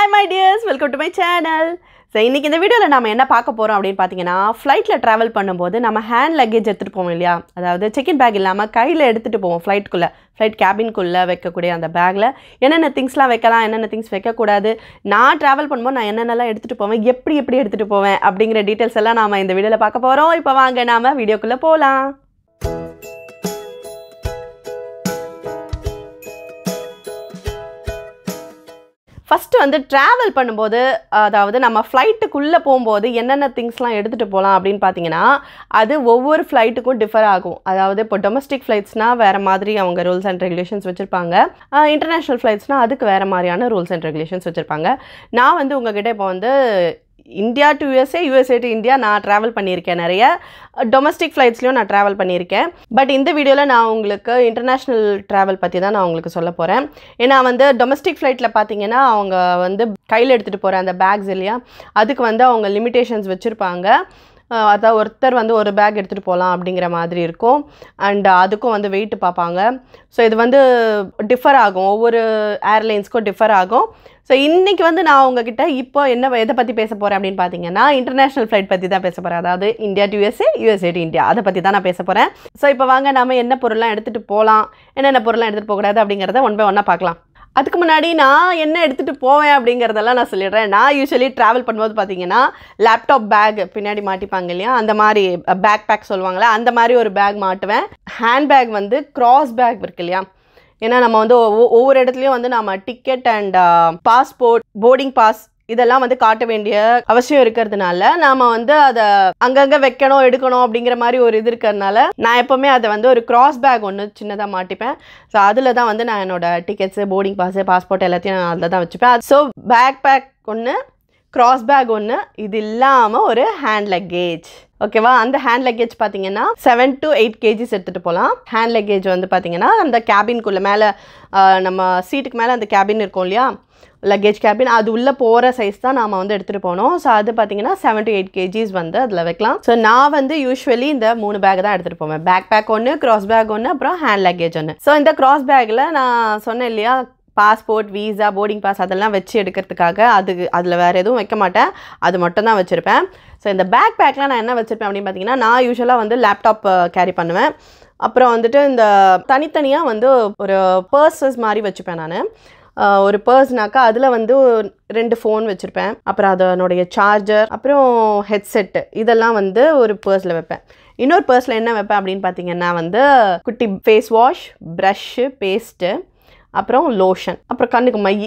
hi my dears welcome to my channel so இன்றைக்கி இந்த வீடியோவில் நம்ம என்ன பார்க்க போகிறோம் அப்படின்னு பார்த்தீங்கன்னா ஃப்ளைட்டில் ட்ராவல் பண்ணும்போது நம்ம ஹேண்ட் லக்கேஜ் எடுத்துகிட்டு போவோம் இல்லையா அதாவது செக்இன் பேக் இல்லாமல் கையில் எடுத்துகிட்டு போவோம் ஃப்ளைட்டுக்குள்ளே ஃப்ளைட் கேபின்குள்ளே வைக்கக்கூடிய அந்த பேக்கில் என்னென்ன திங்ஸ்லாம் வைக்கலாம் என்னென்ன திங்ஸ் வைக்கக்கூடாது நான் ட்ராவல் பண்ணும்போது நான் என்னென்னலாம் எடுத்துகிட்டு போவேன் எப்படி எப்படி எடுத்துகிட்டு போவேன் அப்படிங்கிற டீட்டெயில்ஸ் எல்லாம் நாம் இந்த வீடியோவில் பார்க்க போகிறோம் இப்போ வாங்க நாம் வீடியோக்குள்ளே போகலாம் ஃபஸ்ட்டு வந்து ட்ராவல் பண்ணும்போது அதாவது நம்ம ஃப்ளைட்டுக்குள்ளே போகும்போது என்னென்ன திங்ஸ்லாம் எடுத்துகிட்டு போகலாம் அப்படின்னு பார்த்தீங்கன்னா அது ஒவ்வொரு ஃப்ளைட்டுக்கும் டிஃபர் ஆகும் அதாவது இப்போ டொமஸ்டிக் ஃப்ளைட்ஸ்னால் வேறு மாதிரி அவங்க ரூல்ஸ் அண்ட் ரெகுலேஷன்ஸ் வச்சுருப்பாங்க இன்டர்நேஷ்னல் ஃப்ளைட்ஸ்னால் அதுக்கு வேறு மாதிரியான ரூல்ஸ் அண்ட் ரெகுலேஷன்ஸ் வச்சுருப்பாங்க நான் வந்து உங்ககிட்ட இப்போ வந்து India to USA USA to India நான் ட்ராவல் பண்ணியிருக்கேன் நிறைய டொமஸ்டிக் ஃப்ளைட்ஸ்லையும் நான் ட்ராவல் பண்ணியிருக்கேன் பட் இந்த வீடியோவில் நான் உங்களுக்கு இன்டர்நேஷ்னல் ட்ராவல் பற்றி தான் நான் உங்களுக்கு சொல்ல போகிறேன் ஏன்னா வந்து டொமஸ்டிக் ஃப்ளைட்டில் பார்த்தீங்கன்னா அவங்க வந்து கையில் எடுத்துகிட்டு போகிற அந்த பேக்ஸ் இல்லையா அதுக்கு வந்து அவங்க லிமிட்டேஷன்ஸ் வச்சுருப்பாங்க அதான் ஒருத்தர் வந்து ஒரு பேக் எடுத்துகிட்டு போகலாம் அப்படிங்கிற மாதிரி இருக்கும் அண்ட் அதுக்கும் வந்து வெயிட் பார்ப்பாங்க ஸோ இது வந்து டிஃபர் ஆகும் ஒவ்வொரு ஏர்லைன்ஸ்க்கும் டிஃபர் ஆகும் ஸோ இன்றைக்கி வந்து நான் உங்ககிட்ட இப்போ என்ன எதை பற்றி பேச போகிறேன் அப்படின்னு பார்த்தீங்கன்னா இன்டர்நேஷ்னல் ஃப்ளைட் பற்றி தான் பேச போகிறேன் அதாவது India to USA USA to India அதை பற்றி தான் நான் பேச போகிறேன் ஸோ இப்போ வாங்க நாம என்ன பொருள்லாம் எடுத்துகிட்டு போகலாம் என்னென்ன பொருள்லாம் எடுத்துகிட்டு போகக்கூடாது அப்படிங்கிறத ஒன் பை ஒன்னாக பார்க்கலாம் அதுக்கு முன்னாடி நான் என்ன எடுத்துகிட்டு போவேன் அப்படிங்கிறதெல்லாம் நான் சொல்லிடுறேன் நான் யூஸ்வலி ட்ராவல் பண்ணும்போது பார்த்தீங்கன்னா லேப்டாப் பேக் பின்னாடி மாட்டிப்பாங்க இல்லையா அந்த மாதிரி பேக் பேக் சொல்லுவாங்களே அந்த மாதிரி ஒரு பேக் மாட்டுவேன் ஹேண்ட் பேக் வந்து க்ராஸ் பேக் இருக்கு இல்லையா ஏன்னா நம்ம வந்து ஒவ்வொரு இடத்துலையும் வந்து நம்ம ticket and passport boarding pass இதெல்லாம் வந்து காட்ட வேண்டிய அவசியம் இருக்கிறதுனால நாம வந்து அதை அங்கங்கே வைக்கணும் எடுக்கணும் அப்படிங்கிற மாதிரி ஒரு இது இருக்கிறதுனால நான் எப்போவுமே அதை வந்து ஒரு கிராஸ் பேக் ஒன்று சின்னதாக மாட்டிப்பேன் ஸோ அதில் தான் வந்து நான் என்னோட டிக்கெட்ஸு போர்டிங் பாஸு பாஸ்போர்ட் எல்லாத்தையும் நான் அதில் தான் வச்சுப்பேன் ஸோ பேக் பேக் ஒன்று கிராஸ் பேக் ஒன்று இது இல்லாமல் ஒரு ஹேண்ட் லக்கேஜ் ஓகேவா அந்த ஹேண்ட் லக்கேஜ் பார்த்தீங்கன்னா செவன் டு எயிட் கேஜிஸ் எடுத்துகிட்டு போகலாம் ஹேண்ட் லக்கேஜ் வந்து பார்த்தீங்கன்னா அந்த கேபின்குள்ளே மேலே நம்ம சீட்டுக்கு மேலே அந்த கேபின் இருக்கும் இல்லையா லக்கேஜ் கேபின் அது உள்ளே போகிற சைஸ் தான் நாம் வந்து எடுத்துகிட்டு போனோம் ஸோ அது பார்த்தீங்கன்னா செவன் டு எயிட் கேஜிஸ் வந்து அதில் வைக்கலாம் ஸோ நான் வந்து யூஸ்வலி இந்த மூணு பேக் தான் எடுத்துகிட்டு போவேன் பேக் பேக் ஒன்று கிராஸ் பேக் ஒன்று அப்புறம் ஹேண்ட் லக்கேஜ் ஒன்று ஸோ இந்த கிராஸ் பேக்கில் நான் சொன்னேன் இல்லையா பாஸ்போர்ட் வீசா போர்டிங் பாஸ் அதெல்லாம் வச்சு எடுக்கிறதுக்காக அதுக்கு அதில் வேறு எதுவும் வைக்க மாட்டேன் அது மட்டும் தான் வச்சுருப்பேன் ஸோ இந்த பேக் பேக்கில் நான் என்ன வச்சுருப்பேன் அப்படின்னு பார்த்தீங்கன்னா நான் யூஸ்வலாக வந்து லேப்டாப் கேரி பண்ணுவேன் அப்புறம் வந்துட்டு இந்த தனித்தனியாக வந்து ஒரு பர்சஸ் மாதிரி வச்சுப்பேன் நான் ஒரு பர்ஸ்னாக்கா அதில் வந்து ரெண்டு ஃபோன் வச்சுருப்பேன் அப்புறம் அதனுடைய சார்ஜர் அப்புறம் ஹெட்செட்டு இதெல்லாம் வந்து ஒரு பர்ஸில் வைப்பேன் இன்னொரு பர்ஸில் என்ன வைப்பேன் அப்படின்னு பார்த்தீங்கன்னா வந்து குட்டி ஃபேஸ் வாஷ் ப்ரஷ்ஷு பேஸ்ட்டு அப்புறம் லோஷன் அப்புறம் கண்ணுக்கு மை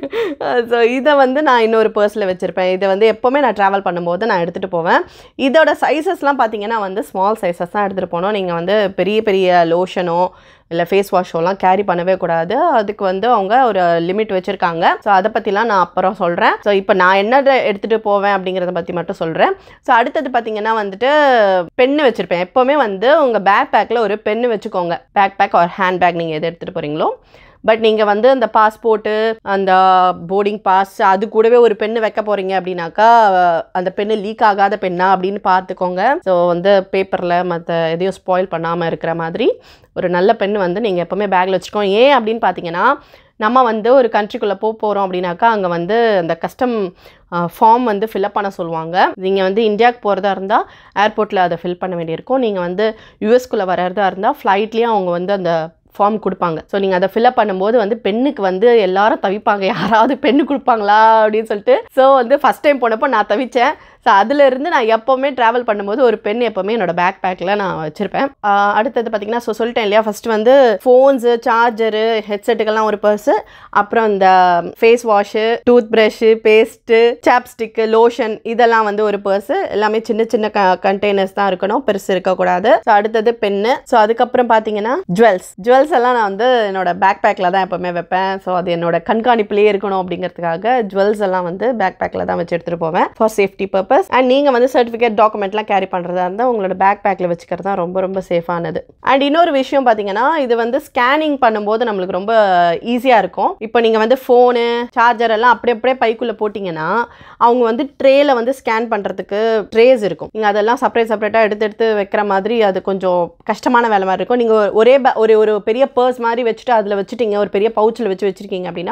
ஸோ இதை வந்து நான் இன்னொரு பர்ஸில் வச்சுருப்பேன் இதை வந்து எப்போவுமே நான் ட்ராவல் பண்ணும்போது நான் எடுத்துகிட்டு போவேன் இதோட சைஸஸ்லாம் பார்த்தீங்கன்னா வந்து ஸ்மால் சைஸஸ் தான் எடுத்துகிட்டு போனோம் நீங்கள் வந்து பெரிய பெரிய லோஷனோ இல்லை ஃபேஸ் வாஷோலாம் கேரி பண்ணவே கூடாது அதுக்கு வந்து அவங்க ஒரு லிமிட் வச்சுருக்காங்க ஸோ அதை பற்றிலாம் நான் அப்புறம் சொல்கிறேன் ஸோ இப்போ நான் என்ன எடுத்துகிட்டு போவேன் அப்படிங்கிறத பற்றி மட்டும் சொல்கிறேன் ஸோ அடுத்தது பார்த்தீங்கன்னா வந்துட்டு பென்னு வச்சுருப்பேன் எப்போவுமே வந்து உங்கள் பேக் பேக்கில் ஒரு பென்னு வச்சுக்கோங்க பேக் பேக் ஒரு ஹேண்ட் பேக் நீங்கள் எது எடுத்துகிட்டு போகிறீங்களோ பட் நீங்கள் வந்து அந்த பாஸ்போர்ட்டு அந்த போர்டிங் பாஸ் அது கூடவே ஒரு பெண்ணு வைக்க போகிறீங்க அப்படின்னாக்கா அந்த பெண்ணு லீக் ஆகாத பெண்ணா அப்படின்னு பார்த்துக்கோங்க ஸோ வந்து பேப்பரில் மற்ற எதையும் ஸ்பாயில் பண்ணாமல் இருக்கிற மாதிரி ஒரு நல்ல பெண் வந்து நீங்கள் எப்போவுமே பேக்கில் வச்சுக்கோங்க ஏன் அப்படின்னு பார்த்தீங்கன்னா நம்ம வந்து ஒரு கண்ட்ரிக்குள்ளே போக போகிறோம் அப்படின்னாக்கா அங்கே வந்து அந்த கஸ்டம் ஃபார்ம் வந்து ஃபில்அப் பண்ண சொல்லுவாங்க நீங்கள் வந்து இந்தியாவுக்கு போகிறதா இருந்தால் ஏர்போர்ட்டில் அதை ஃபில் பண்ண வேண்டியிருக்கும் நீங்கள் வந்து யூஎஸ்குள்ளே வர்றதா இருந்தால் ஃப்ளைட்லேயும் அவங்க வந்து அந்த ஃபார்ம் கொடுப்பாங்க ஸோ நீங்கள் அதை ஃபில்அப் பண்ணும்போது வந்து பெண்ணுக்கு வந்து எல்லாரும் தவிப்பாங்க யாராவது பெண்ணு கொடுப்பாங்களா அப்படின்னு சொல்லிட்டு ஸோ வந்து ஃபஸ்ட் டைம் போனப்போ நான் தவிச்சேன் ஸோ அதுலேருந்து நான் எப்போவுமே ட்ராவல் பண்ணும்போது ஒரு பெண் எப்போவுமே என்னோட பேக் பேக்கில் நான் வச்சுருப்பேன் அடுத்தது பார்த்தீங்கன்னா ஸோ சொல்லிட்டேன் இல்லையா ஃபஸ்ட்டு வந்து ஃபோன்ஸு சார்ஜரு ஹெட்செட்டுக்கெல்லாம் ஒரு பர்ஸு அப்புறம் இந்த face wash tooth brush paste chapstick lotion இதெல்லாம் வந்து ஒரு பர்ஸு எல்லாமே சின்ன சின்ன க கண்டெய்னர்ஸ் தான் இருக்கணும் பெருசு இருக்கக்கூடாது ஸோ அடுத்தது பென்னு ஸோ அதுக்கப்புறம் பார்த்தீங்கன்னா ஜுவல்ஸ் ஜுவல்ஸ் எல்லாம் நான் வந்து என்னோட பேக் பேக்கில் தான் எப்போவுமே வைப்பேன் ஸோ அது என்னோட கண்காணிப்புலேயே இருக்கணும் அப்படிங்கிறதுக்காக ஜுவல்ஸ் எல்லாம் வந்து பேக் பேக்கில் தான் வச்சு எடுத்துகிட்டு போவேன் for safety purpose purpose and நீங்கள் வந்து சர்டிஃபிகேட் டாக்குமெண்ட்லாம் கேரி பண்ணுறதா இருந்தால் உங்களோட பேக் பேக்கில் வச்சுக்கிறது தான் ரொம்ப ரொம்ப சேஃபானது அண்ட் இன்னொரு விஷயம் பார்த்தீங்கன்னா இது வந்து ஸ்கேனிங் பண்ணும்போது நம்மளுக்கு ரொம்ப ஈஸியாக இருக்கும் இப்போ நீங்கள் வந்து ஃபோனு சார்ஜர் எல்லாம் அப்படியே அப்படியே பைக்குள்ளே போட்டிங்கன்னா அவங்க வந்து ட்ரேயில் வந்து ஸ்கேன் பண்ணுறதுக்கு ட்ரேஸ் இருக்கும் நீங்கள் அதெல்லாம் செப்பரேட் செப்பரேட்டாக எடுத்து எடுத்து வைக்கிற மாதிரி அது கொஞ்சம் கஷ்டமான வேலை மாதிரி இருக்கும் நீங்கள் ஒரே ஒரு ஒரு பெரிய பர்ஸ் மாதிரி வச்சுட்டு அதில் வச்சுட்டீங்க ஒரு பெரிய பவுச்சில் வச்சு வச்சுருக்கீங்க அப்படின்னா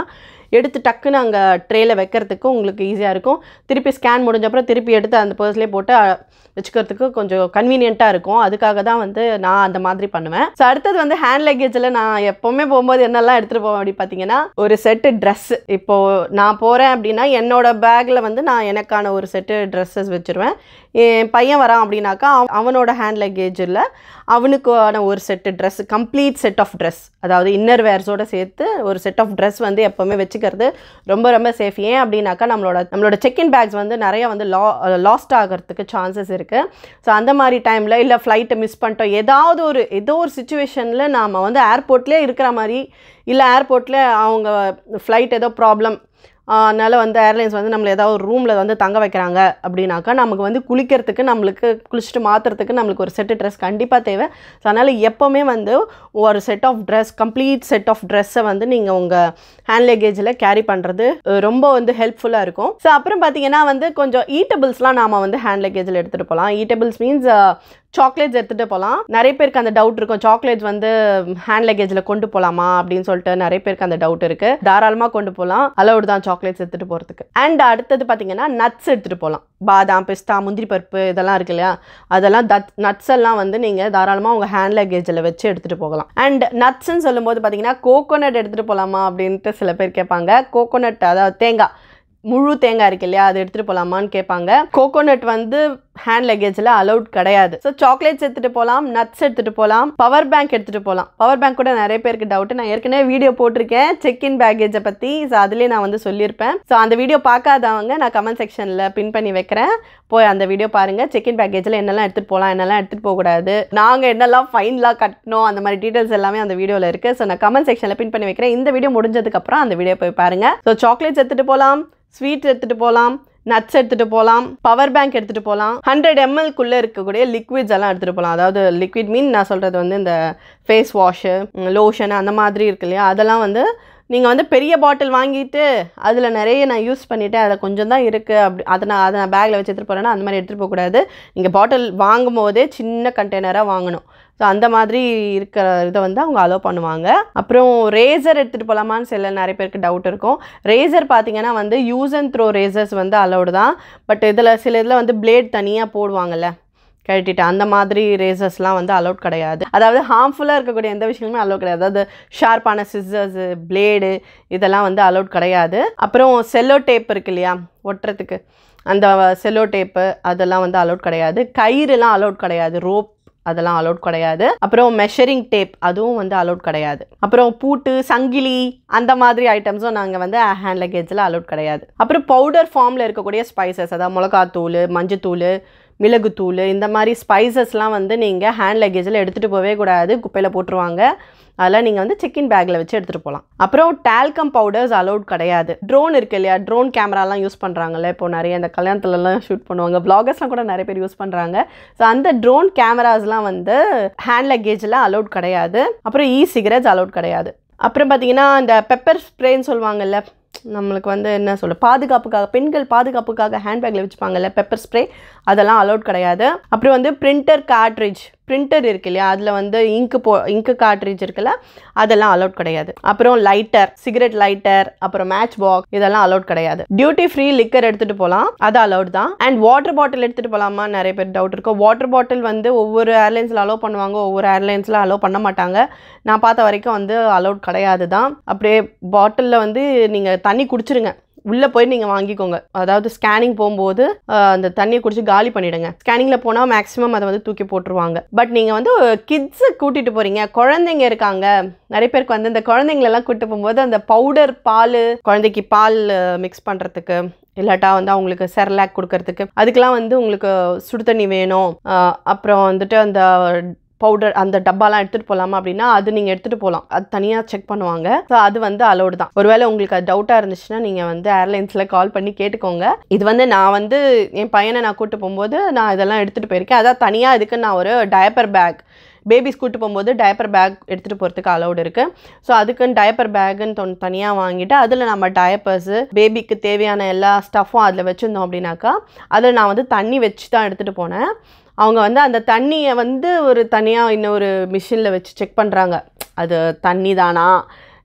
எடுத்து டக்குன்னு அங்கே ட்ரேயில் வைக்கிறதுக்கு உங்களுக்கு ஈஸியாக இருக்கும் திருப்பி ஸ்கேன் முடிஞ்ச அப்புறம் திருப்பி எடுத்து அந்த பர்ஸ்லேயே போட்டு அஹ், வச்சுக்கிறதுக்கு கொஞ்சம் கன்வீனியண்ட்டாக இருக்கும் அதுக்காக தான் வந்து நான் அந்த மாதிரி பண்ணுவேன் ஸோ அடுத்தது வந்து ஹேண்ட் லக்கேஜில் நான் எப்போவுமே போகும்போது என்னெல்லாம் எடுத்துகிட்டு போவேன் அப்படி பார்த்தீங்கன்னா ஒரு செட்டு ட்ரெஸ்ஸு இப்போது நான் போகிறேன் அப்படின்னா என்னோட பேக்கில் வந்து நான் எனக்கான ஒரு செட்டு ட்ரெஸ்ஸஸ் வச்சுருவேன் என் பையன் வரான் அப்படின்னாக்கா அவ- அவனோட ஹேண்ட் லக்கேஜில் அவனுக்கான ஒரு set dress complete set of dress அதாவது இன்னர் வேர்ஸோட சேர்த்து ஒரு செட் ஆஃப் ட்ரெஸ் வந்து எப்போவுமே வச்சுக்கிறது ரொம்ப ரொம்ப சேஃப் ஏன் அப்படின்னாக்கா நம்மளோட நம்மளோட செக்இன் பேக்ஸ் வந்து நிறைய வந்து லா லாஸ்ட் ஆகிறதுக்கு சான்சஸ் இருக்குது ஸோ அந்த மாதிரி டைமில் இல்லை ஃப்ளைட்டை மிஸ் பண்ணிட்டோம் ஏதாவது ஒரு ஏதோ ஒரு சுச்சுவேஷனில் நாம் வந்து ஏர்போர்ட்லேயே இருக்கிற மாதிரி இல்லை ஏர்போர்ட்டில் அவங்க ஃப்ளைட் ஏதோ ப்ராப்ளம் அதனால் வந்து ஏர்லைன்ஸ் வந்து நம்மளை ஏதாவது ஒரு ரூமில் வந்து தங்க வைக்கிறாங்க அப்படின்னாக்கா நமக்கு வந்து குளிக்கிறதுக்கு நம்மளுக்கு குளிச்சுட்டு மாற்றுறதுக்கு நம்மளுக்கு ஒரு செட்டு ட்ரெஸ் கண்டிப்பாக தேவை ஸோ அதனால் எப்போவுமே வந்து ஒரு set of dress complete set of ட்ரெஸ்ஸை வந்து நீங்கள் உங்கள் ஹேண்ட் லக்கேஜில் கேரி பண்ணுறது ரொம்ப வந்து ஹெல்ப்ஃபுல்லாக இருக்கும் ஸோ அப்புறம் பார்த்தீங்கன்னா வந்து கொஞ்சம் ஈட்டபிள்ஸ்லாம் நாம் வந்து ஹேண்ட் லக்கேஜில் எடுத்துகிட்டு போகலாம் ஈட்டபிள்ஸ் மீன்ஸ் சாக்லேட்ஸ் எடுத்துகிட்டு போகலாம் நிறைய பேருக்கு அந்த டவுட் இருக்கும் சாக்லேட்ஸ் வந்து ஹேண்ட் லக்கேஜில் கொண்டு போகலாமா அப்படின்னு சொல்லிட்டு நிறைய பேருக்கு அந்த டவுட் இருக்குது தாராளமாக கொண்டு போகலாம் அலௌடு தான் சாக்லேட்ஸ் எடுத்துகிட்டு போகிறதுக்கு அண்ட் அடுத்தது பார்த்தீங்கன்னா நட்ஸ் எடுத்துகிட்டு போகலாம் பாதாம் பிஸ்தா முந்திரி பருப்பு இதெல்லாம் இருக்கு இல்லையா அதெல்லாம் தட் நட்ஸ் எல்லாம் வந்து நீங்கள் தாராளமாக உங்கள் ஹேண்ட் லக்கேஜில் வச்சு எடுத்துகிட்டு போகலாம் அண்ட் நட்ஸ்ன்னு சொல்லும்போது பார்த்தீங்கன்னா கோகோனட் எடுத்துகிட்டு போகலாமா அப்படின்ட்டு சில பேர் கேட்பாங்க கோகோனட் அதாவது தேங்காய் முழு தேங்காய் இருக்கு இல்லையா அதை எடுத்துகிட்டு போகலாமான்னு கேட்பாங்க கோகோனட் வந்து ஹேண்ட் லக்கேஜில் அலௌட் கிடையாது ஸோ சாக்லேட்ஸ் எடுத்துகிட்டு போகலாம் நட்ஸ் எடுத்துகிட்டு போகலாம் பவர் பேங்க் எடுத்துகிட்டு போகலாம் பவர் பேங்க் கூட நிறைய பேருக்கு டவுட் நான் ஏற்கனவே வீடியோ போட்டிருக்கேன் செக் இன் பேக்கேஜை பற்றி ஸோ அதுலேயே நான் வந்து சொல்லியிருப்பேன் ஸோ அந்த வீடியோ பார்க்காதவங்க நான் கமெண்ட் செக்ஷனில் பின் பண்ணி வைக்கிறேன் போய் அந்த வீடியோ பாருங்கள் செக் இன் பேக்கேஜில் என்னெல்லாம் எடுத்துகிட்டு போகலாம் என்னெல்லாம் எடுத்துகிட்டு போகக்கூடாது நாங்கள் என்னெல்லாம் ஃபைன்லாம் கட்டணும் அந்த மாதிரி டீட்டெயில்ஸ் எல்லாமே அந்த வீடியோவில் இருக்குது ஸோ நான் கமெண்ட் செக்ஷனில் பின் பண்ணி வைக்கிறேன் இந்த வீடியோ முடிஞ்சதுக்கப்புறம் அந்த வீடியோ போய் பாருங்கள் ஸோ சாக்லேட்ஸ் எடுத்துகிட்டு போகலாம் ஸ்வீட் எடுத்துகிட்டு போகலாம் நட்ஸ் எடுத்துகிட்டு போகலாம் பவர் பேங்க் எடுத்துகிட்டு போகலாம் ஹண்ட்ரட் எம்எல்குள்ளே இருக்கக்கூடிய லிக்விட்ஸ் எல்லாம் எடுத்துகிட்டு போகலாம் அதாவது லிக்விட் மீன் நான் சொல்கிறது வந்து இந்த ஃபேஸ் வாஷு லோஷன் அந்த மாதிரி இருக்கு இல்லையா அதெல்லாம் வந்து நீங்கள் வந்து பெரிய பாட்டில் வாங்கிட்டு அதில் நிறைய நான் யூஸ் பண்ணிவிட்டேன் அதில் கொஞ்சம் தான் இருக்குது அப்படி அதை நான் அதை நான் பேக்கில் வச்சு எடுத்துகிட்டு போகிறேன்னா அந்த மாதிரி எடுத்துகிட்டு போகக்கூடாது நீங்கள் பாட்டில் வாங்கும் போதே சின்ன கண்டெய்னராக வாங்கணும் ஸோ அந்த மாதிரி இருக்கிற இதை வந்து அவங்க அலோவ் பண்ணுவாங்க அப்புறம் ரேசர் எடுத்துகிட்டு போகலாமான்னு சில நிறைய பேருக்கு டவுட் இருக்கும் ரேசர் பார்த்தீங்கன்னா வந்து யூஸ் அண்ட் த்ரோ ரேசர்ஸ் வந்து அலௌடு தான் பட் இதில் சில இதில் வந்து பிளேட் தனியாக போடுவாங்கல்ல கழட்டிட்டு அந்த மாதிரி ரேசர்ஸ்லாம் வந்து அலௌட் கிடையாது அதாவது ஹார்ம்ஃபுல்லாக இருக்கக்கூடிய எந்த விஷயங்களுமே அலௌட் கிடையாது அதாவது ஷார்ப்பான சிசர்ஸு பிளேடு இதெல்லாம் வந்து அலௌட் கிடையாது அப்புறம் செல்லோ டேப் இருக்கு இல்லையா ஒட்டுறதுக்கு அந்த செல்லோ டேப்பு அதெல்லாம் வந்து அலௌட் கிடையாது கயிறுலாம் அலௌட் கிடையாது ரோப் அதெல்லாம் அலௌட் கிடையாது அப்புறம் மெஷரிங் டேப் அதுவும் வந்து அலௌட் கிடையாது அப்புறம் பூட்டு சங்கிலி அந்த மாதிரி ஐட்டம்ஸும் நாங்கள் வந்து ஹேண்ட் லக்கேஜில் அலௌட் கிடையாது அப்புறம் பவுடர் ஃபார்மில் இருக்கக்கூடிய ஸ்பைசஸ் அதாவது மிளகாத்தூள் மஞ்சத்தூள் மிளகுத்தூள் இந்த மாதிரி ஸ்பைசஸ்லாம் வந்து நீங்கள் ஹேண்ட் லக்கேஜில் எடுத்துகிட்டு போகவே கூடாது குப்பையில் போட்டுருவாங்க அதெல்லாம் நீங்கள் வந்து செக்இன் பேக்கில் வச்சு எடுத்துகிட்டு போகலாம் அப்புறம் டால்கம் பவுடர்ஸ் அலௌட் கிடையாது ட்ரோன் இருக்கு இல்லையா ட்ரோன் கேமராலாம் யூஸ் பண்ணுறாங்கல்ல இப்போ நிறைய இந்த கல்யாணத்துலலாம் ஷூட் பண்ணுவாங்க vloggers-லாம் கூட நிறைய பேர் யூஸ் பண்ணுறாங்க ஸோ அந்த ட்ரோன் கேமராஸ்லாம் வந்து ஹேண்ட் லக்கேஜில் அலௌட் கிடையாது அப்புறம் இ சிகரெட்ஸ் அலௌட் கிடையாது அப்புறம் பார்த்தீங்கன்னா இந்த பெப்பர் ஸ்ப்ரேன்னு சொல்லுவாங்கல்ல நம்மளுக்கு வந்து என்ன சொல்ல பாதுகாப்புக்காக பெண்கள் பாதுகாப்புக்காக ஹேண்ட்பேக்கில் வச்சுப்பாங்கல்ல பெப்பர் ஸ்ப்ரே அதெல்லாம் அலௌட் கிடையாது அப்புறம் வந்து பிரிண்டர் கார்ட்ரிட்ஜ் பிரிண்டர் இருக்கு இல்லையா அதில் வந்து இங்கு போ இங்கு கார்ட்ரிட்ஜ் இருக்குல்ல அதெல்லாம் அலௌட் கிடையாது அப்புறம் லைட்டர் சிகரெட் லைட்டர் அப்புறம் மேட்ச் பாக்ஸ் இதெல்லாம் அலௌட் கிடையாது டியூட்டி ஃப்ரீ லிக்கர் எடுத்துகிட்டு போகலாம் அது அலௌட் தான் அண்ட் வாட்டர் பாட்டில் எடுத்துகிட்டு போகலாமா நிறைய பேர் டவுட் இருக்கும் வாட்டர் பாட்டில் வந்து ஒவ்வொரு ஏர்லைன்ஸில் அலோவ் பண்ணுவாங்க ஒவ்வொரு ஏர்லைன்ஸில் அலோவ் பண்ண மாட்டாங்க நான் பார்த்த வரைக்கும் வந்து அலௌட் கிடையாது தான் அப்படியே பாட்டிலில் வந்து நீங்கள் தண்ணி குடிச்சிருங்க உள்ளே போய் நீங்கள் வாங்கிக்கோங்க அதாவது ஸ்கேனிங் போகும்போது ஆஹ், அந்த தண்ணியை குடிச்சு காலி பண்ணிடுங்க ஸ்கேனிங்கில் போனால் மேக்ஸிமம் அதை வந்து தூக்கி போட்டுருவாங்க பட் நீங்கள் வந்து கிட்ஸை கூட்டிகிட்டு போகிறீங்க குழந்தைங்க இருக்காங்க நிறைய பேருக்கு வந்து இந்த குழந்தைங்களெல்லாம் கூட்டிட்டு போகும்போது அந்த பவுடர் பால் குழந்தைக்கு பால் மிக்ஸ் பண்ணுறதுக்கு இல்லாட்டா வந்து அவங்களுக்கு செர்லாக் கொடுக்கறதுக்கு அதுக்கெலாம் வந்து உங்களுக்கு சுடு தண்ணி வேணும் ஆஹ், அப்புறம் வந்துட்டு அந்த பவுடர் அந்த டப்பாலாம் எடுத்துகிட்டு போகலாமா அப்படின்னா அது நீங்கள் எடுத்துகிட்டு போகலாம் அது தனியாக செக் பண்ணுவாங்க ஸோ அது வந்து அலௌடு தான் ஒருவேளை உங்களுக்கு அது டவுட்டாக இருந்துச்சுன்னா நீங்கள் வந்து ஏர்லைன்ஸில் கால் பண்ணி கேட்டுக்கோங்க இது வந்து நான் வந்து என் பையனை நான் கூட்டு போகும்போது நான் இதெல்லாம் எடுத்துகிட்டு போயிருக்கேன் அதான் தனியாக இதுக்கு நான் ஒரு டயப்பர் பேக் பேபிஸ் கூட்டு போகும்போது டயப்பர் பேக் எடுத்துகிட்டு போகிறதுக்கு அலௌடு இருக்குது ஸோ அதுக்குன்னு டயப்பர் பேக்குன்னு தொன் தனியாக வாங்கிட்டு அதில் நம்ம டயப்பர்ஸு பேபிக்கு தேவையான எல்லா ஸ்டஃப்பும் அதில் வச்சுருந்தோம் அப்படின்னாக்கா அதில் நான் வந்து தண்ணி வச்சு தான் எடுத்துகிட்டு போனேன் அவங்க வந்து அந்த தண்ணியை வந்து ஒரு தனியாக இன்னொரு மிஷினில் வச்சு செக் பண்ணுறாங்க அது தண்ணி தானா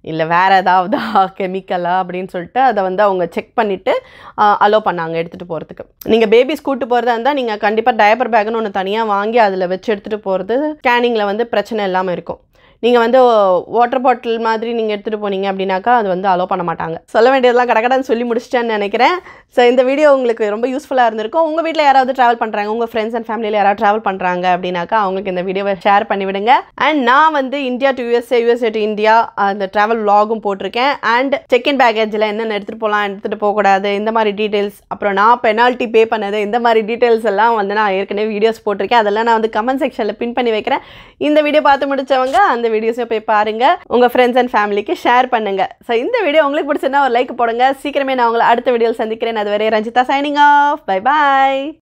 இல்லை வேறு ஏதாவது கெமிக்கலா அப்படின்னு சொல்லிட்டு அதை வந்து அவங்க செக் பண்ணிவிட்டு அலோ பண்ணாங்க எடுத்துகிட்டு போகிறதுக்கு நீங்கள் பேபிஸ் கூட்டு போகிறதா இருந்தால் நீங்கள் கண்டிப்பாக டயப்பர் பேக்குன்னு ஒன்று தனியாக வாங்கி அதில் வச்சு எடுத்துகிட்டு போகிறது ஸ்கேனிங்கில் வந்து பிரச்சனை இல்லாமல் இருக்கும் நீங்கள் வந்து வாட்டர் பாட்டில் மாதிரி நீங்கள் எடுத்துகிட்டு போனீங்க அப்படின்னாக்கா அது வந்து அலோவ் பண்ண மாட்டாங்க சொல்ல வேண்டியதெல்லாம் கடகடன்னு சொல்லி முடிச்சிட்டேன்னு நினைக்கிறேன் ஸோ இந்த வீடியோ உங்களுக்கு ரொம்ப யூஸ்ஃபுல்லாக இருந்திருக்கும் உங்கள் வீட்டில் யாராவது ட்ராவல் பண்ணுறாங்க உங்கள் ஃப்ரெண்ட்ஸ் அண்ட் ஃபேமிலியில் யாராவது ட்ராவல் பண்ணுறாங்க அப்படின்னாக்கா அவங்களுக்கு இந்த வீடியோவை ஷேர் பண்ணி விடுங்க அண்ட் நான் வந்து India to USA USA to India அந்த ட்ராவல் vlogகும் போட்டிருக்கேன் அண்ட் செக் இன் பேக்கேஜில் என்னென்ன எடுத்துகிட்டு போகலாம் எடுத்துகிட்டு போகக்கூடாது இந்த மாதிரி டீட்டெயில்ஸ் அப்புறம் நான் பெனால்ட்டி பே பண்ணது இந்த மாதிரி டீட்டெயில்ஸ் எல்லாம் வந்து நான் ஏற்கனவே வீடியோஸ் போட்டிருக்கேன் அதெல்லாம் நான் வந்து கமெண்ட் செக்ஷனில் பின் பண்ணி வைக்கிறேன் இந்த வீடியோ பார்த்து முடிச்சவங்க அந்த வீடியோஸை போய் பாருங்க உங்கள் ஃப்ரெண்ட்ஸ் அண்ட் ஃபேமிலிக்கு ஷேர் பண்ணுங்க ஸோ இந்த வீடியோ உங்களுக்கு பிடிச்சிருந்தா ஒரு லைக் போடுங்க சீக்கிரமே நான் உங்களை அடுத்த வீடியோவில் சந்திக்கிறேன் அது வரை ரஞ்சிதா சைனிங் ஆஃப் பை பாய்